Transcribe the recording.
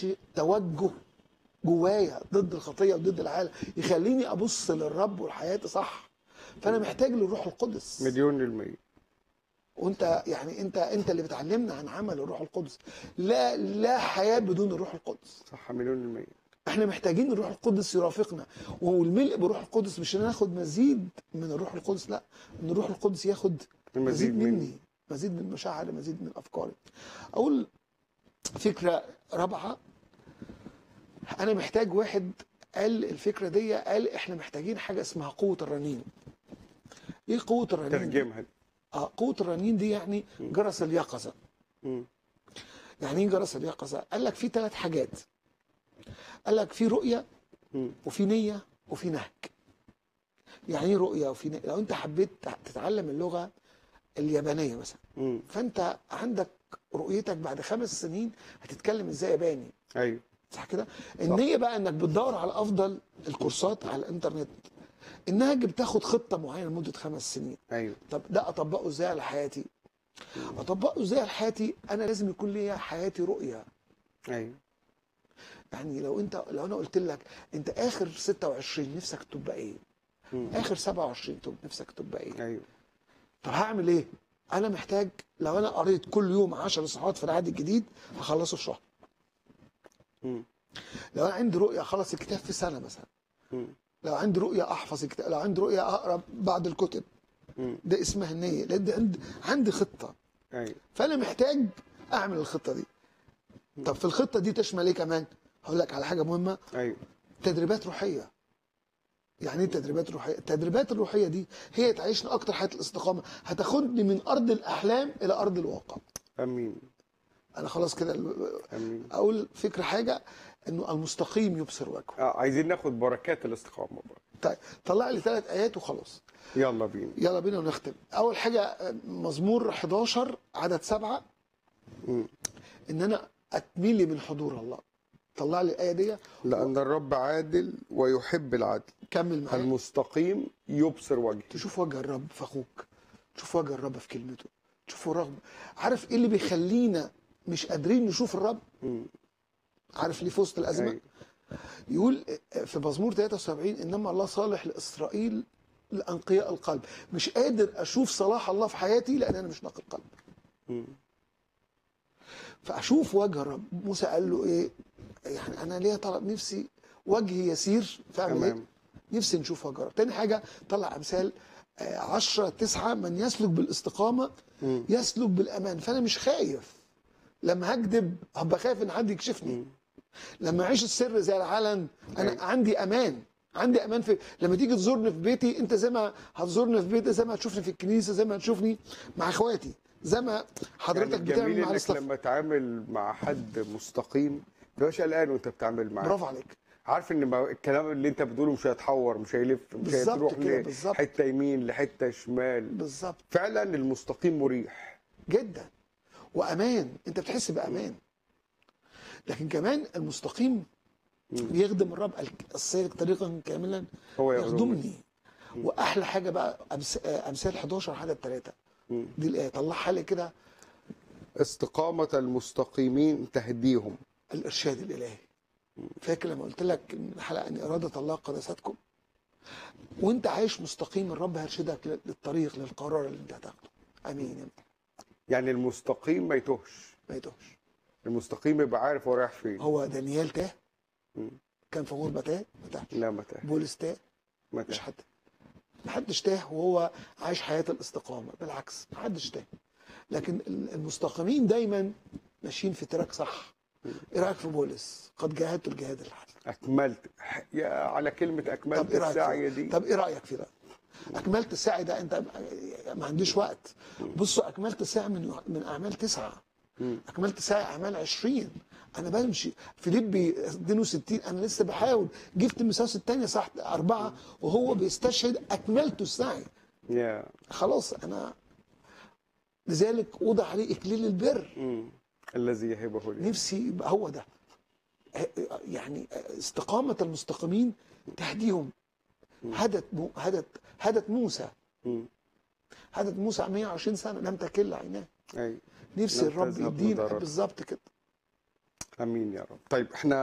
يعملش توجه جوايا ضد الخطيه وضد العالم يخليني ابص للرب ولحياتي صح فانا محتاج للروح القدس مليون المية وانت يعني انت انت اللي بتعلمنا عن عمل الروح القدس لا لا حياه بدون الروح القدس صح مليون المية احنا محتاجين الروح القدس يرافقنا والملء بالروح القدس مش ان أنا اخد مزيد من الروح القدس لا ان الروح القدس ياخد المزيد مزيد مني. مني مزيد من مشاعري مزيد من افكاري اقول فكره رابعه انا محتاج واحد قال الفكره دي قال احنا محتاجين حاجه اسمها قوه الرنين ايه قوه الرنين دي؟ ترجمها اه قوه الرنين دي يعني جرس اليقظه مم. يعني ايه جرس اليقظه قال لك في ثلاث حاجات قال لك في رؤيه مم. وفي نيه وفي نهج يعني ايه رؤيه وفي نيه لو انت حبيت تتعلم اللغه اليابانيه مثلا مم. فانت عندك رؤيتك بعد خمس سنين هتتكلم ازاي ياباني ايوه صح كده النيه بقى انك بتدور على افضل الكورسات على الانترنت النهج بتاخد خطه معينه لمده خمس سنين ايوه طب ده اطبقه ازاي على حياتي اطبقه ازاي على حياتي انا لازم يكون ليا حياتي رؤيه ايوه يعني لو انت لو انا قلت لك انت اخر 26 نفسك تبقى ايه مم. اخر 27 تب نفسك تبقى ايه ايوه طب هعمل ايه انا محتاج لو انا قريت كل يوم 10 صفحات في العهد الجديد هخلصه في شهر مم. لو انا عندي رؤيه اخلص الكتاب في سنه مثلا مم. لو عندي رؤيه احفظ الكتاب لو عندي رؤيه اقرا بعض الكتب مم. ده اسمها النيه لان ده عندي عندي خطه ايوه فانا محتاج اعمل الخطه دي طب في الخطه دي تشمل ايه كمان هقول لك على حاجه مهمه ايوه تدريبات روحيه يعني ايه تدريبات روحيه التدريبات الروحيه دي هي تعيشني اكتر حياه الاستقامه هتاخدني من ارض الاحلام الى ارض الواقع امين انا خلاص كده امين اقول فكره حاجه انه المستقيم يبصر وجهه اه عايزين ناخد بركات الاستقامه بقى طيب طلع لي ثلاث ايات وخلاص يلا بينا يلا بينا ونختم اول حاجه مزمور 11 عدد سبعة مم. ان انا اتميلي من حضور الله طلع لي الايه دي لان الرب عادل ويحب العدل كمل معايا المستقيم يبصر وجهه تشوف وجه الرب في اخوك تشوف وجه الرب في كلمته تشوف رغم عارف ايه اللي بيخلينا مش قادرين نشوف الرب مم. عارف ليه في وسط الازمه أيوة. يقول في مزمور 73 انما الله صالح لاسرائيل لانقياء القلب مش قادر اشوف صلاح الله في حياتي لان انا مش نقي قلب مم. فاشوف وجه الرب موسى قال له ايه يعني انا ليا طلب نفسي وجهي يسير فاعمل ايه تمام نفسي نشوف وجه الرب تاني حاجه طلع امثال آه، عشرة تسعة من يسلك بالاستقامة مم. يسلك بالأمان فأنا مش خايف لما هكذب هبقى خايف إن حد يكشفني مم. لما أعيش السر زي العلن أنا أيوة. عندي أمان عندي أمان في لما تيجي تزورني في بيتي أنت زي ما هتزورني في بيتي زي ما هتشوفني في الكنيسة زي ما هتشوفني مع إخواتي زي ما حضرتك يعني بتعمل الجميل مع انك الاستاف لما تعامل مع حد مستقيم ما تبقاش قلقان وانت بتعامل معاه برافو عليك عارف ان ما- الكلام اللي انت بتقوله مش هيتحور مش هيلف مش بالظبط هتروح كده، بالظبط. لحته يمين لحته شمال بالظبط فعلا المستقيم مريح جدا وامان انت بتحس بامان لكن كمان المستقيم بيخدم الرب السالك طريقا كاملا هو يخدمني. يخدمني واحلى حاجه بقى أمس- امثال 11 عدد 3 مم. دي الايه طلعها لي كده استقامة المستقيمين تهديهم الارشاد الالهي فاكر لما قلت لك من الحلقه ان اراده الله قداستكم وانت عايش مستقيم الرب هيرشدك للطريق للقرار اللي انت هتاخده امين يا رب. يعني المستقيم ما يتوهش ما يتوهش المستقيم يبقى عارف هو رايح فين هو دانيال تاه مم. كان في غربه تاه ما تاهش لا ما تاه بولس تاه ما مش تاه حد محدش تاه وهو عايش حياة الاستقامة بالعكس محدش تاه لكن المستقيمين دايما ماشيين في تراك صح ايه رايك في بولس قد جاهدت الجهاد الحسن اكملت يا على كلمة اكملت طب ايه رايك السعي في دي طب ايه رايك في ده اكملت السعي ده انت ما عنديش وقت بصوا اكملت السعي من من اعمال تسعه مم. اكملت سعي اعمال 20 انا بمشي فيليبي 62 انا لسه بحاول جبت المساس الثانيه صح اربعه وهو بيستشهد اكملت السعي يا خلاص انا لذلك وضع عليه اكليل البر مم. الذي يهبه لي نفسي يبقى هو ده يعني استقامة المستقيمين تهديهم هدت مو هدت هدت موسى مم. هدت موسى 120 سنة لم تكل عيناه اي نفسي لم الرب تذهب يدينا مضرة. بالظبط كده امين يا رب طيب احنا